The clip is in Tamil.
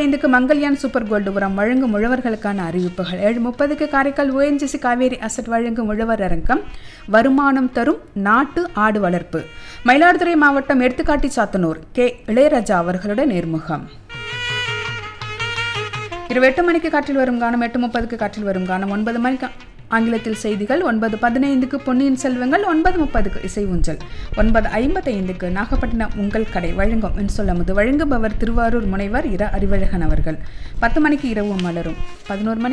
ஐந்துக்கு மங்கல்யான் சூப்பர் கோல்டு உரம் வழங்கும் உழவர்களுக்கான அறிவிப்புகள் ஏழு முப்பதுக்கு காரைக்கால் ஓஎன்ஜிசி காவேரி அசட் வழங்கும் உழவர் அரங்கம் வருமானம் தரும் நாட்டு ஆடு வளர்ப்பு மயிலாடுதுறை மாவட்டம் எடுத்துக்காட்டி சாத்தனூர் கே இளையராஜா அவர்களுடைய நேர்முகம் இரவு எட்டு மணிக்கு காற்றில் வரும் கானம் எட்டு முப்பதுக்கு காற்றில் வரும் கானம் ஒன்பது மணிக்கு ஆங்கிலத்தில் செய்திகள் ஒன்பது பதினைந்துக்கு பொன்னியின் செல்வங்கள் ஒன்பது முப்பதுக்கு இசை ஊஞ்சல் ஒன்பது ஐம்பத்தைந்துக்கு நாகப்பட்டினம் உங்கள் கடை வழங்கும் என்று சொல்லமுது வழங்குபவர் திருவாரூர் முனைவர் இர அறிவழகன் அவர்கள் பத்து மணிக்கு இரவு மலரும் பதினோரு மணி